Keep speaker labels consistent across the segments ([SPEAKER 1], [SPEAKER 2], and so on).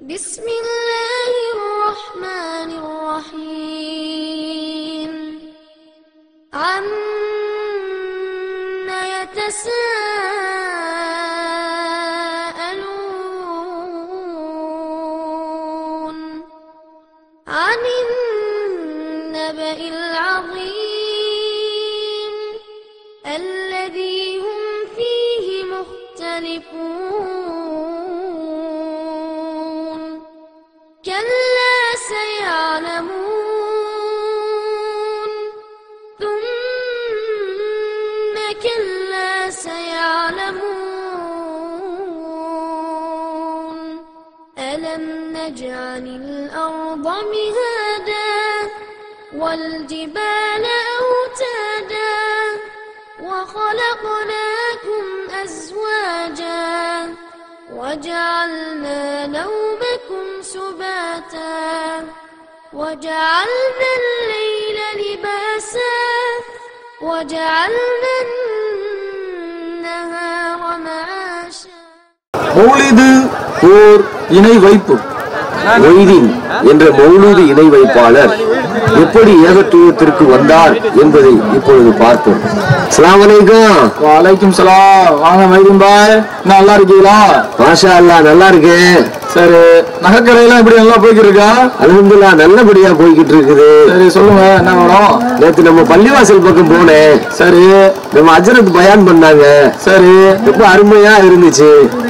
[SPEAKER 1] بسم الله الرحمن الرحيم عم يتساءلون عن النبأ العظيم الذي هم فيه مختلفون كلا سيعلمون ثم كلا سيعلمون ألم نجعل الأرض مهادا والجبال أوتادا وخلقناكم أزواجا وجعلنا نومكم سباتا وجعلنا الليل لباسا وجعلنا النهار معاشا
[SPEAKER 2] மௌலிது ஓர் இணை வைப்பு மொய்தீன் என்ற மௌலூது இணை வைப்பாளர் எப்படி ஏகத்துவத்திற்கு வந்தார் என்பதை இப்பொழுது பார்ப்போம் அஸ்ஸலாமு அலைக்கும்
[SPEAKER 3] வலைக்கும் சலாம் வாங்க மைதீன் பாய் நல்லா இருக்கீங்களா
[SPEAKER 2] மாஷா அல்லா நல்லா இருக்கேன்
[SPEAKER 3] சரி நகைக்கடையெல்லாம் எப்படி நல்லா போய்க்கிட்டு இருக்கா
[SPEAKER 2] அல்ஹம்துலில்லா நல்லபடியா போய்கிட்டு இருக்குது
[SPEAKER 3] சரி சொல்லுங்க என்ன வேணும்
[SPEAKER 2] நேத்து நம்ம பள்ளிவாசல் பக்கம் போனேன்
[SPEAKER 3] சரி
[SPEAKER 2] நம்ம அஜரத் பயான் பண்ணாங்க
[SPEAKER 3] சரி
[SPEAKER 2] ரொம்ப அருமையா இருந்துச்சு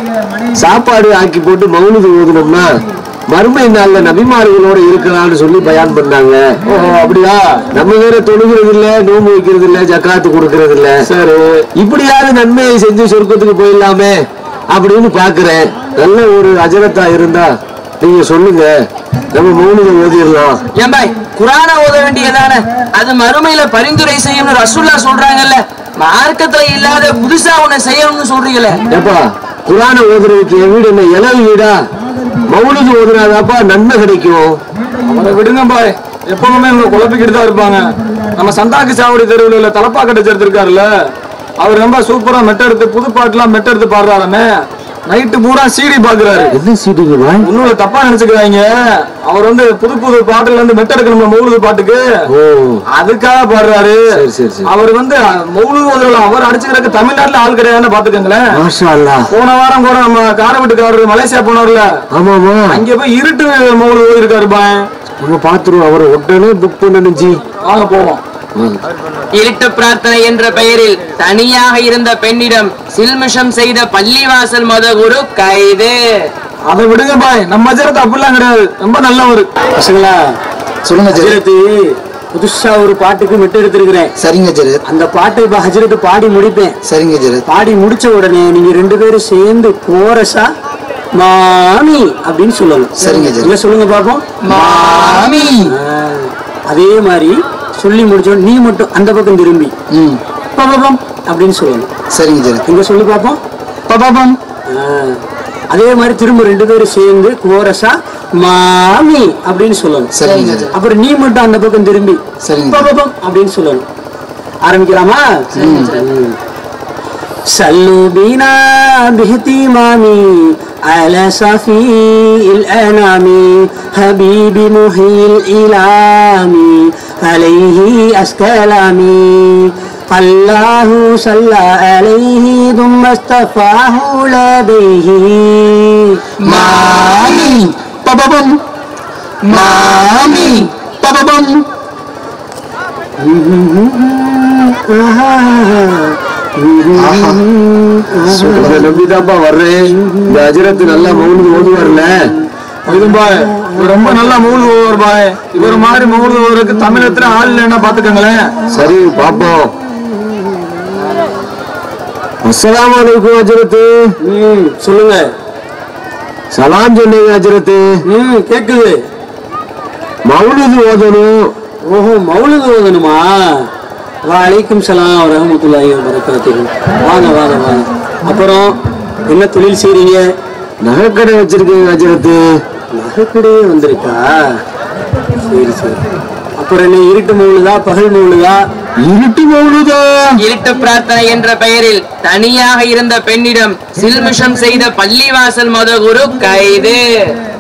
[SPEAKER 2] சாப்பாடு ஆக்கி போட்டு மௌலுது ஓதுனோம்னா மறுமை நாள்ல நபிமார்களோட இருக்கலாம்னு சொல்லி பயான் பண்ணாங்க
[SPEAKER 3] ஓ அப்படியா
[SPEAKER 2] நம்ம வேற தொழுகிறது இல்ல நோம்பு வைக்கிறது இல்ல ஜக்காத்து கொடுக்கறது இல்ல
[SPEAKER 3] சரி
[SPEAKER 2] இப்படியாவது நன்மையை செஞ்சு சொர்க்கத்துக்கு போயிடலாமே அப்படின்னு பாக்குறேன் நல்ல ஒரு அஜரத்தா இருந்தா நீங்க சொல்லுங்க நம்ம மௌனிக ஓதிடலாம்
[SPEAKER 4] ஏன் பாய் குரான ஓத வேண்டியதானே அது மறுமையில பரிந்துரை செய்யும்னு ரசூல்லா சொல்றாங்கல்ல மார்க்கத்துல இல்லாத புதுசா ஒண்ணு செய்யணும்னு சொல்றீங்களே
[SPEAKER 2] ஏப்பா குரான ஓதுறதுக்கு என் வீடு என்ன இளவு வீடா மௌலுது ஓதுனாதாப்பா நன்மை கிடைக்கும்
[SPEAKER 3] அவரை விடுங்க பாய் எப்பவுமே இவங்க குழப்பிக்கிட்டு தான் இருப்பாங்க நம்ம சந்தாக்கு சாவடி தெருவில் உள்ள தலப்பாக்கட்டை சேர்த்திருக்காருல்ல அவர் ரொம்ப சூப்பரா மெட்ட எடுத்து புது பாட்டுலாம் மெட்ட எடுத்து பாடுறாருன்னு நைட்டு பூரா சீடி பாக்குறாரு
[SPEAKER 2] என்ன சீட்டுங்க பாய்
[SPEAKER 3] ஒண்ணும் இல்ல, தப்பா நினைச்சுக்கிறாங்க அவர் வந்து புது புது பாட்டுல இருந்து மெட்ட எடுக்கணும் மௌலுது பாட்டுக்கு
[SPEAKER 2] ஓ
[SPEAKER 3] அதுக்காக பாடுறாரு
[SPEAKER 2] சரி சரி சரி
[SPEAKER 3] அவர் வந்து மௌலுது ஓதுறதுல அவர் அடிச்சுக்கிறதுக்கு தமிழ்நாட்டுல ஆள் கிடையாதுன்னு பாத்துக்கோங்களேன்
[SPEAKER 2] மாஷா அல்லா
[SPEAKER 3] போன வாரம் கூட நம்ம காரவட்டுக்காரர் மலேசியா போனார்ல
[SPEAKER 2] ஆமாமா
[SPEAKER 3] அங்க போய் இருட்டு மௌலுது ஓதிருக்காரு பாய்
[SPEAKER 2] நம்ம பாத்துருவோம் அவரை உடனே புக் பண்ணணும் ஜி
[SPEAKER 3] வாங்க போவோம்
[SPEAKER 4] இருட்டு பிரார்த்தனை என்ற பெயரில் தனியாக இருந்த பெண்ணிடம் சில்மிஷம் செய்த பள்ளிவாசல் மதகுரு கைது
[SPEAKER 3] அதை விடுங்க பாய் நம்ம அஜரத் அப்படிலாம் கிடையாது ரொம்ப நல்லவர்
[SPEAKER 5] பசங்களா சொல்லுங்க ஜெரத்
[SPEAKER 6] ஹஜரத்து புதுசா ஒரு பாட்டுக்கு மெட்டு எடுத்திருக்கிறேன்
[SPEAKER 5] சரிங்க ஜெரத்
[SPEAKER 6] அந்த பாட்டை இப்ப ஹஜரத்து பாடி முடிப்பேன்
[SPEAKER 5] சரிங்க ஜெரத்
[SPEAKER 6] பாடி முடிச்ச உடனே நீங்க ரெண்டு பேரும் சேர்ந்து கோரஸா மாமி அப்படின்னு சொல்லணும்
[SPEAKER 5] சரிங்க ஜெரத்.
[SPEAKER 6] இல்ல சொல்லுங்க பாப்போம்
[SPEAKER 5] மாமி
[SPEAKER 6] ஆ, அதே மாதிரி சொல்லி முடிச்ச உடனே நீ மட்டும் அந்த பக்கம் திரும்பி
[SPEAKER 5] ம்
[SPEAKER 6] பபபம் அப்படின்னு சொல்லணும்
[SPEAKER 5] சரிங்க ஜெரத்
[SPEAKER 6] இங்க சொல்லி பாப்போம் பபபம் ஆ, அதே மாதிரி திரும்ப ரெண்டு பேரும் சேர்ந்து கோரஸா மாமி அப்படின்னு சொல்லணும்
[SPEAKER 5] சரிங்க ஜெரத்
[SPEAKER 6] அப்புறம் நீ மட்டும் அந்த பக்கம் திரும்பி
[SPEAKER 5] சரிங்க.
[SPEAKER 6] பபபம் அப்படின்னு சொல்லணும் ஆரம்பிக்கலாமா ம். صلوا بنا باهتمامي على صفي الأنام حبيب محيي الإلام عليه أسكلامي الله صلى عليه ثم اصطفاه لديه
[SPEAKER 5] மாமி பபபம் மாமி பபபம்
[SPEAKER 2] உங்களை நம்பிதான்ப்பா வர்றேன் இந்த அஜரத்து நல்லா மௌலுது ஓதுவார்ல
[SPEAKER 3] இதுவும் பாய் இவர் ரொம்ப நல்லா மௌலு ஓவர் பாய் இவர் மாதிரி மௌலு ஓவருக்கு தமிழத்துல ஆள் இல்லைன்னா பாத்துக்கோங்களேன்
[SPEAKER 2] சரி பாப்போம் அஸ்ஸலாமு அலைக்கும் அஜரத்து
[SPEAKER 6] ம், சொல்லுங்க
[SPEAKER 2] சலாம் சொன்னீங்க அஜரத்து
[SPEAKER 6] ம் கேக்குது
[SPEAKER 2] மௌலுது ஓதணும்
[SPEAKER 6] ஓஹோ மௌலுது ஓதணுமா வலைக்கும் சலாம் ரஹமத்துல்லாஹி வரகாத்துஹு வாங்க வாங்க வாங்க அப்புறம் என்ன தொழில் செய்றீங்க
[SPEAKER 2] நகைக்கடை வச்சிருக்கீங்க அஜரத்து
[SPEAKER 6] நகைக்கடையே வந்திருக்கா சரி சரி அப்புறம் என்ன இருட்டு மௌலுதா பகல் மௌலுதா
[SPEAKER 2] இருட்டு மௌலுதா
[SPEAKER 4] இருட்டு பிரார்த்தனை என்ற பெயரில் தனியாக இருந்த பெண்ணிடம் சில்மிஷம் செய்த பள்ளிவாசல் மதகுரு கைது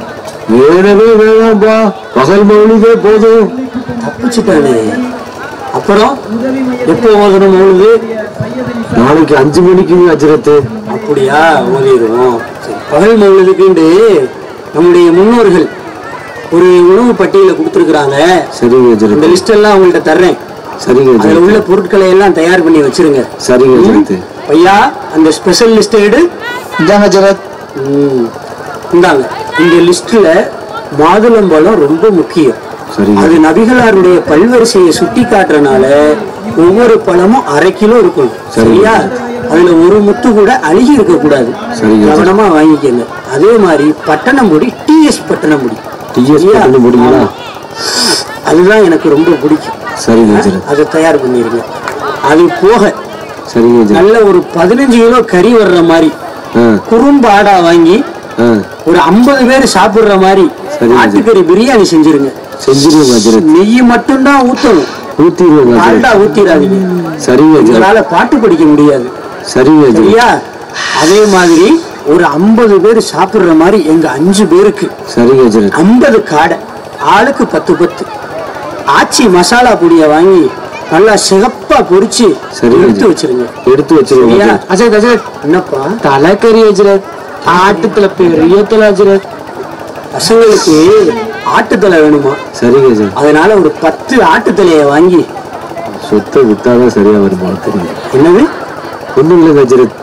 [SPEAKER 2] வேணவே வேணாம்பா பகல் மௌலிதே போதும்
[SPEAKER 6] தப்பிச்சுட்டானே அப்புறம் எப்போ ஓதணும் மௌலுது
[SPEAKER 2] நாளைக்கு அஞ்சு மணிக்கு அஜரத்து
[SPEAKER 6] அப்படியா ஓதிடுவோம் சரி, பகல் மௌலுதுக்குண்டு நம்முடைய முன்னோர்கள் ஒரு உணவு பட்டியலை கொடுத்துருக்குறாங்க
[SPEAKER 2] சரிங்க
[SPEAKER 6] இந்த
[SPEAKER 2] அஜரத்து
[SPEAKER 6] லிஸ்ட் எல்லாம் உங்கள்ட்ட தர்றேன்
[SPEAKER 2] சரிங்க
[SPEAKER 6] அதுல
[SPEAKER 2] அஜரத்து
[SPEAKER 6] உள்ள பொருட்களை எல்லாம் தயார் பண்ணி வச்சிருங்க
[SPEAKER 2] சரிங்க அஜரத்து
[SPEAKER 6] ஐயா அந்த ஸ்பெஷல் லிஸ்ட் எடு
[SPEAKER 5] இந்தாங்க ஹஜரத்
[SPEAKER 6] ம். இந்தாங்க இந்த லிஸ்ட்ல மாதுளம்பழம் ரொம்ப முக்கியம்
[SPEAKER 2] சரிங்க
[SPEAKER 6] அது நபிகளாருடைய பல்வரிசையை சுட்டி காட்டுறனால ஒவ்வொரு பழமும் அரை கிலோ இருக்கணும் சரியா அதுல ஒரு முத்து கூட அழுகி இருக்க கூடாது
[SPEAKER 2] சரிங்க.
[SPEAKER 6] கவனமா வாங்கிக்கங்க அதே மாதிரி பட்டணம்பொடி டிஎஸ் பட்டணம்பொடி
[SPEAKER 2] டிஎஸ்
[SPEAKER 6] சரியா?
[SPEAKER 2] பண்ண முடியுங்களா
[SPEAKER 6] ஆமா. அதுதான் எனக்கு ரொம்ப பிடிக்கும்
[SPEAKER 2] சரிங்க அஜரத்
[SPEAKER 6] அதை தயார் பண்ணிருங்க அது போக
[SPEAKER 2] சரிங்க அஜரத்
[SPEAKER 6] நல்ல ஒரு பதினஞ்சு கிலோ கறி வர்ற மாதிரி
[SPEAKER 2] ஆ
[SPEAKER 6] குறும்பு ஆடா வாங்கி
[SPEAKER 2] ஆ
[SPEAKER 6] ஒரு ஐம்பது பேர் சாப்பிடுற மாதிரி
[SPEAKER 2] சரிங்க.
[SPEAKER 6] ஆட்டுக்கறி பிரியாணி செஞ்சிருங்க
[SPEAKER 2] செஞ்சிருவோம் அஜரத்
[SPEAKER 6] நெய் மட்டும்தான் ஊத்தணும்
[SPEAKER 2] ஊத்திடுவோம் அஜரத்
[SPEAKER 6] பால்டா ஊத்திடாதீங்க
[SPEAKER 2] சரிங்க அஜரத்
[SPEAKER 6] உங்களால பாட்டு படிக்க முடியாது
[SPEAKER 2] சரிங்க அஜரத்
[SPEAKER 6] சரியா அதே மாதிரி ஒரு ஐம்பது பேர் சாப்பிடுற மாதிரி எங்க அஞ்சு பேருக்கு
[SPEAKER 2] சரிங்க அஜரத்
[SPEAKER 6] ஐம்பது காடை ஆளுக்கு பத்து பத்து ஆச்சி மசாலா பொடியை வாங்கி நல்லா சிகப்பா பொரிச்சு
[SPEAKER 2] சரிங்க.
[SPEAKER 6] எடுத்து வச்சிருங்க
[SPEAKER 2] எடுத்து வச்சிருவோம்
[SPEAKER 6] சரியா
[SPEAKER 2] அஜரத்.
[SPEAKER 6] அஜய் அஜய் என்னப்பா தலைக்கறி அஜரத் ஆட்டுத்தலை பெரிய தலை அஜரத் பசங்களுக்கு ஆட்டுத்தலை வேணுமா
[SPEAKER 2] சரிங்க அஜரத்
[SPEAKER 6] அதனால ஒரு பத்து ஆட்டுத்தலையை வாங்கி
[SPEAKER 2] சொத்தை வித்தாதான் சரியா வருமா தெரியும்
[SPEAKER 6] என்னது
[SPEAKER 2] ஒண்ணும் இல்லைங்க அஜரத்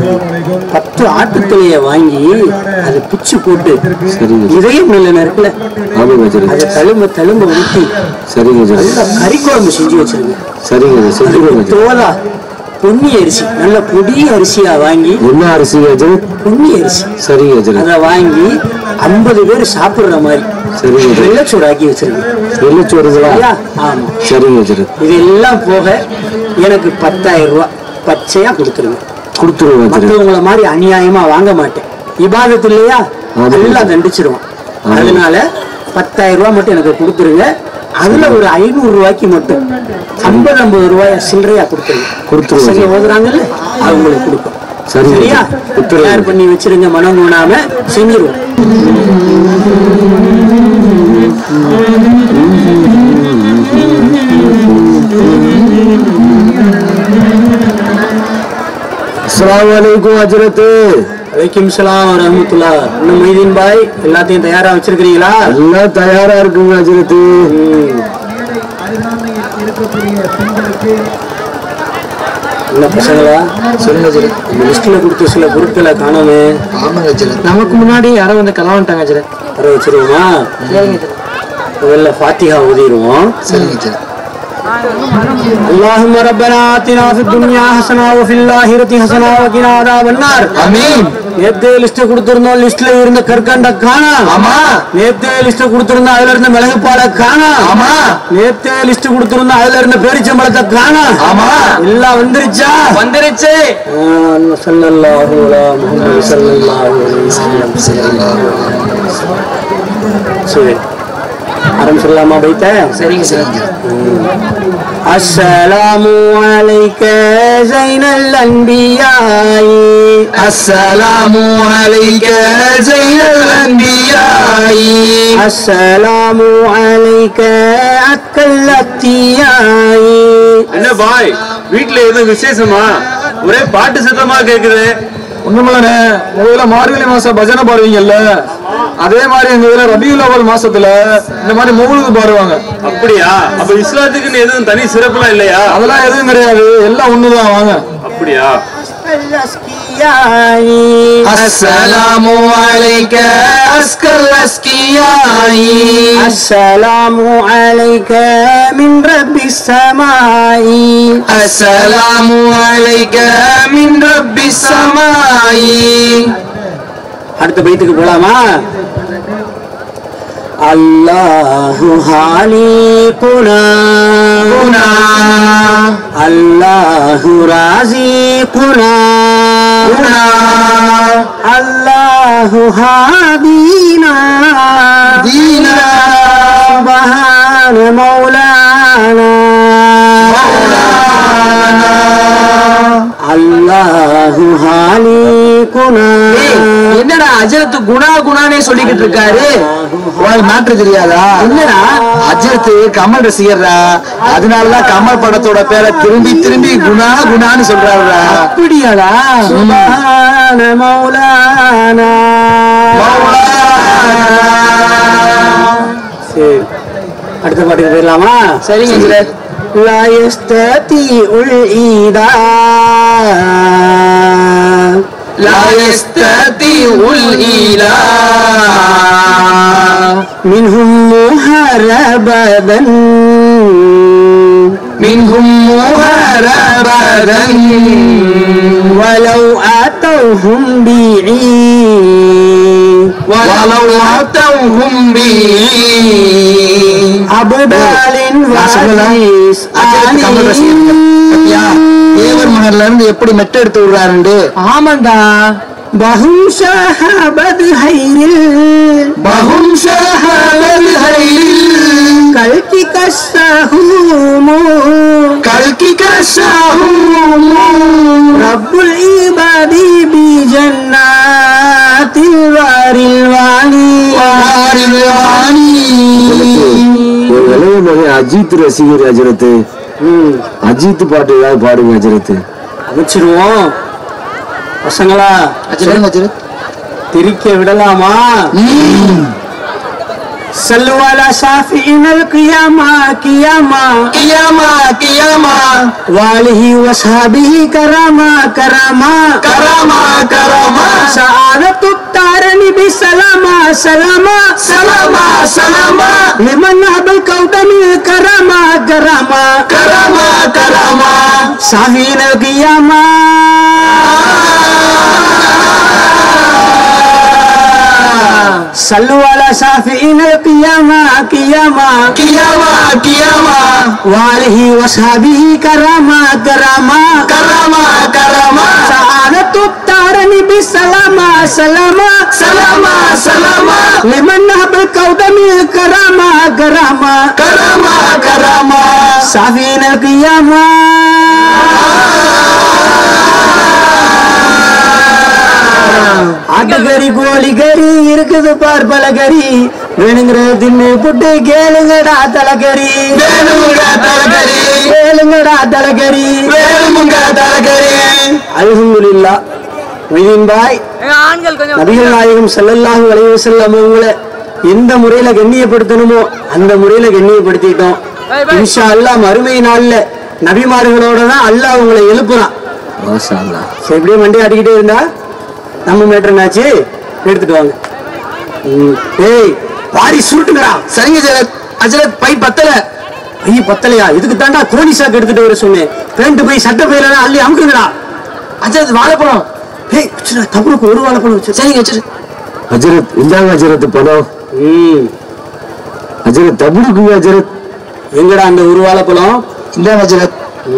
[SPEAKER 6] பத்து ஆட்டுத்தலையை வாங்கி அதை பிச்சு போட்டு
[SPEAKER 2] சரிங்க அஜரத்.
[SPEAKER 6] இதயம் நல்ல இருக்குல்ல
[SPEAKER 2] ஆமாங்க அஜரத்
[SPEAKER 6] அதை தழும்ப தழும்ப ஊற்றி
[SPEAKER 2] சரிங்க அஜரத்
[SPEAKER 6] நல்லா கறி குழம்பு செஞ்சு வச்சிருங்க
[SPEAKER 2] சரிங்க அஜரத். செஞ்சிருவோம்
[SPEAKER 6] அதுக்கு
[SPEAKER 2] அஜரத்
[SPEAKER 6] தோலா பொன்னி அரிசி நல்ல பொடி அரிசியா வாங்கி
[SPEAKER 2] என்ன அரிசி அஜரத்
[SPEAKER 6] பொன்னி அரிசி
[SPEAKER 2] சரிங்க அஜரத்
[SPEAKER 6] அதை வாங்கி ஐம்பது பேர் சாப்பிடுற மாதிரி
[SPEAKER 2] சரிங்க அஜரத்
[SPEAKER 6] வெள்ளச்சோறு ஆக்கி வச்சிருங்க
[SPEAKER 2] வெள்ளிச்சோறுங்களா
[SPEAKER 6] சரியா ஆமா
[SPEAKER 2] சரிங்க அஜரத்
[SPEAKER 6] இதெல்லாம் போக எனக்கு பத்தாயிரம் ரூபாய் பச்சையா கொடுத்துருங்க
[SPEAKER 2] கொடுத்துருவோம் அஜரத்
[SPEAKER 6] மற்றவங்கள மாதிரி அநியாயமா வாங்க மாட்டேன் இபாதத்து இல்லையா
[SPEAKER 2] ஆமா.
[SPEAKER 6] எல்லாம் தண்டிச்சிருவான்
[SPEAKER 2] ஆமா.
[SPEAKER 6] அதனால பத்தாயிரம் ரூபாய் மட்டும் எனக்கு கொடுத்துருங்க அதுல ஒரு ஐநூறு ரூபாய்க்கு மட்டும் ஐம்பது ஐம்பது ரூபாய் சில்லறையா கொடுத்துருங்க
[SPEAKER 2] கொடுத்துருவோம்.
[SPEAKER 6] பசங்க ஓதுறாங்கல்ல அவங்களுக்கு கொடுப்போம்
[SPEAKER 2] சரிங்க.
[SPEAKER 6] சரியா
[SPEAKER 2] கொடுத்துருவோம்.
[SPEAKER 6] தயார் பண்ணி வச்சிருங்க மனம் கோணாம செஞ்சிருவோம்
[SPEAKER 2] அஸ்ஸலாமு அலைக்கும் அஜரத்து
[SPEAKER 6] வலைக்கும் சலாம் ரஹமத்துல்லா இன்னும் மொய்தீன் பாய் எல்லாத்தையும் தயாரா வச்சிருக்கிறீங்களா
[SPEAKER 2] எல்லாம் தயாரா இருக்குங்க அஜரத்து
[SPEAKER 6] என்ன பசங்களா
[SPEAKER 5] சொல்லுங்க ஹஜரத்
[SPEAKER 6] இந்த லிஸ்ட்ல கொடுத்த சில பொருட்களை காணாமே
[SPEAKER 5] ஆமாங்க ஹஜரத்
[SPEAKER 4] நமக்கு முன்னாடி யாரோ வந்து கலவன்ட்டாங்க அஜரத்
[SPEAKER 6] வர வச்சிருவோமா முதல்ல ஃபாத்திஹா ஓதிடுவோம்
[SPEAKER 5] சரிங்க ஹஜரத்
[SPEAKER 6] اللهم ربنا آتنا في الدنيا حسنة وفي الآخرة حسنة وقنا عذاب النار
[SPEAKER 5] ஆமீன்
[SPEAKER 6] நேத்தே லிஸ்ட் கொடுத்திருந்தோம் லிஸ்ட்ல இருந்த கற்கண்ட காணா
[SPEAKER 5] ஆமா
[SPEAKER 6] நேத்தே லிஸ்ட் கொடுத்திருந்தோம் அதுல இருந்த மிளகு பால காணா
[SPEAKER 5] ஆமா
[SPEAKER 6] நேத்தே லிஸ்ட் கொடுத்திருந்தோம் அதுல இருந்த பேரிச்சம்பழத்தை காணா
[SPEAKER 5] ஆமா
[SPEAKER 6] எல்லாம் வந்துருச்சா
[SPEAKER 4] வந்துருச்சு
[SPEAKER 6] சல்லல்லாஹு அலா முஹம்மது ஸல்லல்லாஹு அலைஹி வஸல்லம் சரி ஆரம்பிச்சிடலாமா பைத்த
[SPEAKER 4] சரிங்க சார்
[SPEAKER 6] السلام عليك زين الأنبياء
[SPEAKER 5] السلام عليك زين الأنبياء
[SPEAKER 6] السلام عليك أكل الأتياء
[SPEAKER 3] என்ன பாய் வீட்ல எதுவும் விசேஷமா ஒரே பாட்டு சத்தமா கேக்குது ஒண்ணுமில்லண்ணே முதல்ல மார்கழி மாசம் பஜனை பாடுவீங்கல்ல அதே மாதிரி எங்க இதுல ரபியுல் அவல் மாசத்துல இந்த மாதிரி மௌலுது பாடுவாங்க அப்படியா அப்ப இஸ்லாத்துக்குன்னு எதுவும் தனி சிறப்புலாம் இல்லையா அதெல்லாம் எதுவும் கிடையாது எல்லாம் ஒண்ணுதான் வாங்க அப்படியா
[SPEAKER 6] الأسكياء
[SPEAKER 5] السلام عليك أسكى الأسكياء
[SPEAKER 6] السلام عليك من رب السماء
[SPEAKER 5] السلام عليك من رب السماء
[SPEAKER 6] அடுத்த பைத்துக்கு போலாமா அல்லாஹு ஹாலிகுனா
[SPEAKER 5] هنا
[SPEAKER 6] அல்லாஹு ராசிகுனா
[SPEAKER 5] هنا
[SPEAKER 6] அல்லாஹு ஹாதீனா
[SPEAKER 5] دينا
[SPEAKER 6] சுபஹான மௌலானா அல்லாஹு ஹாலிகுனா
[SPEAKER 4] என்னடா அஜரத்து குணா குணானே சொல்லிக்கிட்டு இருக்காரு
[SPEAKER 5] உனக்கு மாற்று தெரியாதா
[SPEAKER 4] என்னடா?
[SPEAKER 5] அஜித் கமல் ரசிகர்ரா அதனாலதான் கமல் படத்தோட பேரை திரும்பி திரும்பி குணா குணான்னு சொல்றாருடா
[SPEAKER 4] அப்படியாடா
[SPEAKER 6] சுபான மௌலானா சரி அடுத்த பாட்டுக்கு போயிடலாமா
[SPEAKER 4] சரிங்க அஜரத்
[SPEAKER 6] لا يستطيع الإيذاء
[SPEAKER 5] لا يستطيع الإله
[SPEAKER 6] منهم محاربة
[SPEAKER 5] منهم مهربدا
[SPEAKER 6] ولو أتوهم بعيد
[SPEAKER 5] ولو أتوهم به
[SPEAKER 6] أبدال
[SPEAKER 5] நான் சொல்லல?
[SPEAKER 6] وعزيز
[SPEAKER 5] அஜித் கமல் ரசிகர் பத்தியா தேவர் மகன்ல இருந்து எப்படி மெட்ட எடுத்து விடுறாருண்டு
[SPEAKER 4] ஆமாண்டா
[SPEAKER 6] بهم شهبت خير
[SPEAKER 5] بهم شهد الهيل
[SPEAKER 6] كالك كالسهوم
[SPEAKER 5] كالك كالسهم
[SPEAKER 6] رب العباد بجنات الوار الوالي
[SPEAKER 5] وار الواني
[SPEAKER 2] ஒரு இளைய மகன் அஜித் ரசிகர் அஜரத்து அஜித் பாட்டு ஏதாவது பாடுங்க அஜரத்து
[SPEAKER 6] அமைச்சிருவோம் பசங்களா
[SPEAKER 5] அஜரத் அஜரத்
[SPEAKER 6] திரிக்க விடலாமா சல்லுவாலா ஷாஃபியின் القيامة قيامة
[SPEAKER 5] قيامة قيامة
[SPEAKER 6] واله وصحبه كرامة كرامة
[SPEAKER 5] كرامة كرامة
[SPEAKER 6] سعادة الدارين بسلامة سلامة
[SPEAKER 5] سلامة سلامة
[SPEAKER 6] لمن نهب الكوكب كرامة كرامة
[SPEAKER 5] كرامة كرامة
[SPEAKER 6] صافين القيامة صلوا على شافعين القيامة قيامة
[SPEAKER 5] قيامة قيامة
[SPEAKER 6] وآله وصحبه كرامة كرامة
[SPEAKER 5] كرامة كرامة
[SPEAKER 6] سعادة الدارين بسلامة سلامة
[SPEAKER 5] سلامة سلامة
[SPEAKER 6] لمن نهب الكوكب كرامة كرامة
[SPEAKER 5] كرامة كرامة
[SPEAKER 6] صافين القيامة ஆட்டுக்கறி கோழி கறி இருக்குது பார் பல கறி வேணுங்கிற தின்னு புட்டு கேளுங்கடா தலைக்கறி
[SPEAKER 5] வேணுங்க தலகரி
[SPEAKER 6] கேளுங்கடா தலைக்கறி
[SPEAKER 5] வேணுங்க தலகரி
[SPEAKER 6] அல்ஹம்துலில்லா மொய்தீன் பாய் நபிகள் நாயகம் ஸல்லல்லாஹு அலைஹி வஸல்லம் அவங்கள எந்த முறையில கண்ணியப்படுத்தணுமோ அந்த முறையில கண்ணியப்படுத்திட்டோம் இன்ஷா அல்லாஹ் மறுமை நாள்ல நபிமார்களோட தான் அல்லாஹ் உங்களை எழுப்புறான்
[SPEAKER 2] மாஷா அல்லாஹ்.
[SPEAKER 6] சரி இப்படியே வண்டி ஆட்டிக்கிட்டே இருந்தா நம்ம மேட்டர் என்னாச்சு எடுத்துட்டு வாங்க ம். ஏய் பாரி சுருட்டுங்கடா
[SPEAKER 5] சரிங்க ஜெரத் அஜரத் பை பத்தல
[SPEAKER 6] ஐய பத்தலையா இதுக்கு தாண்டா கோழி சாக்கு எடுத்துட்டு வர சொன்னேன் பேண்ட் போய் சட்டை பையில அள்ளி அமுக்குங்கடா
[SPEAKER 5] அஜரத் வாழைப்பழம்
[SPEAKER 6] ஏய் வச்சுடா, தவறுக்கு ஒரு வாழைப்பழம் வச்சு
[SPEAKER 5] சரிங்க அஜரத்
[SPEAKER 2] அஜரத் இந்தாங்க அஜரத் பணம்
[SPEAKER 6] ம்
[SPEAKER 2] அஜரத் தபுடுக்குங்க அஜரத்
[SPEAKER 6] எங்கடா அந்த ஒரு வாழைப்பழம்
[SPEAKER 5] இந்தாங்க அஜரத்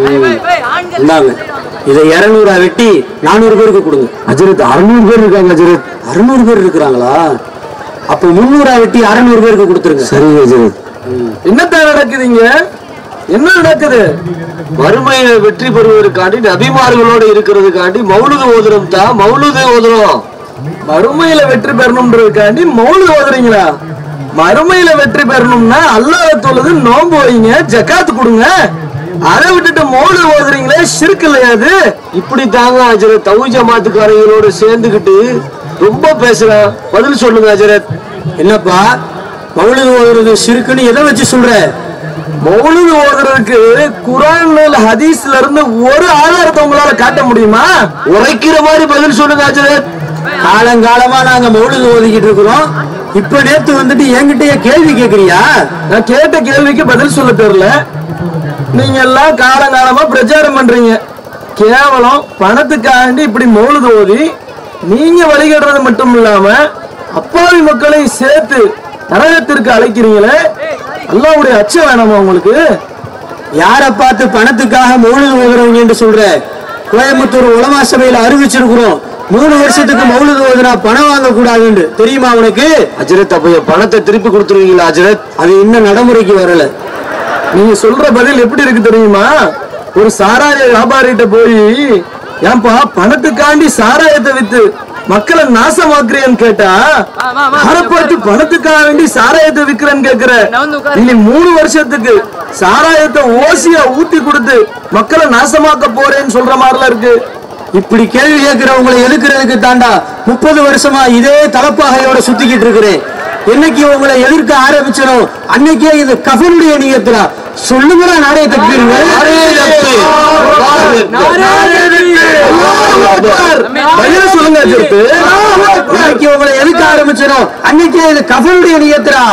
[SPEAKER 6] இந்தாங்க இதை இரநூறா வெட்டி நானூறு பேருக்கு கொடுங்க
[SPEAKER 2] அஜரத் அறுநூறு பேர் இருக்காங்க அஜரத்
[SPEAKER 6] அறுநூறு பேர் இருக்கிறாங்களா அப்ப முந்நூறா வெட்டி அறுநூறு பேருக்கு கொடுத்துருங்க
[SPEAKER 2] சரிங்க அஜரத்
[SPEAKER 3] என்னத்தான் நடக்குதுங்க என்ன நடக்குது
[SPEAKER 2] வறுமையில வெற்றி பெறுவதற்காண்டி நபிமார்களோட இருக்கிறதுக்காண்டி மௌலுது ஓதுறோம் தான் மௌலுது ஓதுறோம்
[SPEAKER 3] மறுமையில வெற்றி பெறணும்ன்றதுக்காண்டி மௌலு ஓதுறீங்களா மறுமையில வெற்றி பெறணும்னா அல்லாஹ் தொழுது நோன்பு வைங்க ஜக்காத்து கொடுங்க அதை விட்டுட்டு மௌலு ஓதுறீங்களே சிறுக்கு இல்லையா அது
[SPEAKER 2] இப்படி தாங்க அஜரத் தவு ஜமாத்துக்காரங்களோட சேர்ந்துக்கிட்டு ரொம்ப பேசுறேன் பதில் சொல்லுங்க அஜரத்
[SPEAKER 6] என்னப்பா மௌலிக ஓதுறது சிறுக்குன்னு எதை வச்சு சொல்ற
[SPEAKER 3] மௌலுது ஓதுறதுக்கு குரான் ஹதீஸ்ல இருந்து ஒரு ஆதாரத்தை உங்களால காட்ட முடியுமா
[SPEAKER 2] உரைக்கிற மாதிரி பதில் சொல்லுங்க அஜரத்
[SPEAKER 6] காலங்காலமா நாங்க மௌலிக ஓதிக்கிட்டு இருக்கிறோம் இப்ப நேத்து வந்துட்டு என்கிட்டயே கேள்வி கேக்குறியா
[SPEAKER 3] நான் கேட்ட கேள்விக்கு பதில் சொல்ல தெரியல நீங்க எல்லாம் காலங்காலமா பிரச்சாரம் பண்றீங்க கேவலம் பணத்துக்காண்டி இப்படி மௌலுது ஓதி நீங்க வழிகடுறது மட்டும் இல்லாம அப்பாவி மக்களையும் சேர்த்து நரகத்திற்கு அழைக்கிறீங்களே அல்லாவுடைய அச்சம் வேணாமா உங்களுக்கு
[SPEAKER 6] யார பார்த்து பணத்துக்காக மௌலிக ஓதுறவங்க என்று சொல்ற கோயம்புத்தூர் உலமா சபையில அறிவிச்சிருக்கிறோம் மூணு வருஷத்துக்கு மௌலிக ஓதுனா பணம் வாங்க கூடாதுன்னு தெரியுமா உனக்கு
[SPEAKER 2] அஜரத் அப்ப என் பணத்தை திருப்பி கொடுத்துருவீங்களா அஜரத்
[SPEAKER 6] அது இன்னும் நடைமுறைக்கு வரல
[SPEAKER 3] நீங்க சொல்ற பதில் எப்படி இருக்கு தெரியுமா ஒரு சாராய வியாபாரிகிட்ட போய் ஏன்பா பணத்துக்காண்டி சாராயத்தை வித்து
[SPEAKER 5] மக்களை நாசமாக்குறேன்னு கேட்டா யாரை பார்த்து பணத்துக்காக வேண்டி சாராயத்தை விக்கிறேன்னு கேக்குற இனி மூணு வருஷத்துக்கு சாராயத்தை ஓசியா ஊத்தி கொடுத்து மக்களை நாசமாக்க போறேன்னு சொல்ற மாதிரிலாம் இருக்கு
[SPEAKER 6] இப்படி கேள்வி கேட்கிறவங்களை எதிர்க்கிறதுக்கு தாண்டா முப்பது வருஷமா இதே தலப்பாகையோட சுத்திக்கிட்டு இருக்கிறேன் என்னைக்கு உங்களை எதிர்க்க ஆரம்பிச்சனோ அன்னைக்கே இது கஃபனுடைய நீயத்துல சொல்லுங்கடா நாடைய தப்பீர்கள்
[SPEAKER 5] பதில சொல்லுங்க அஜித்து
[SPEAKER 6] இன்னைக்கு உங்களை எதுக்க ஆரம்பிச்சனோ அன்னைக்கே இது கஃபனுடைய நீயத்துடா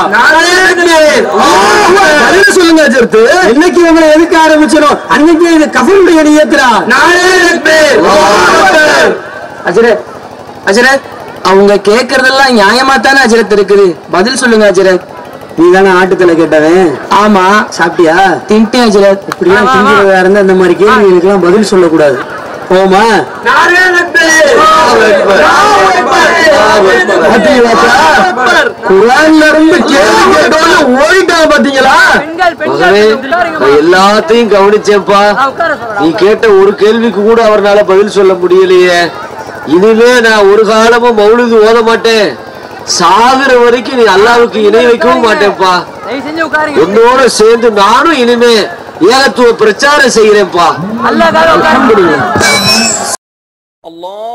[SPEAKER 5] பதில சொல்லுங்க அஜித்து
[SPEAKER 6] என்னைக்கு உங்களை எதுக்க ஆரம்பிச்சனோ அன்னைக்கே இது கஃபனுடைய நீயத்துடா
[SPEAKER 4] அஜரத் அஜரத் அவங்க கேக்குறதெல்லாம் நியாயமா தானே அஜரத் இருக்குது பதில் சொல்லுங்க அஜரத்
[SPEAKER 6] நீ தானே ஆட்டுத்தலை கேட்டவன்
[SPEAKER 4] ஆமா
[SPEAKER 6] சாப்பிட்டியா
[SPEAKER 4] தின்ட்டேன் அஜரத்
[SPEAKER 6] இப்படிலாம் திங்கிறதா இருந்தா இந்த மாதிரி கேள்விகளுக்கெல்லாம் பதில் சொல்லக்கூடாது போமா
[SPEAKER 5] குரான்ல இருந்து கேள்வி கேட்டோன்னு ஓடிட்டாங்க பாத்தீங்களா
[SPEAKER 2] மகனே நான் எல்லாத்தையும் கவனிச்சேன்ப்பா நீ கேட்ட ஒரு கேள்விக்கு கூட அவர்னால பதில் சொல்ல முடியலையே இனிமே நான் ஒரு காலமும் மௌலிது ஓத மாட்டேன் சாகுற வரைக்கும் நீ அல்லாவுக்கு இணை வைக்கவும் மாட்டேன்ப்பா உன்னோட சேர்ந்து நானும் இனிமே ஏகத்துவ பிரச்சாரம் செய்யறேன்ப்பா
[SPEAKER 7] الله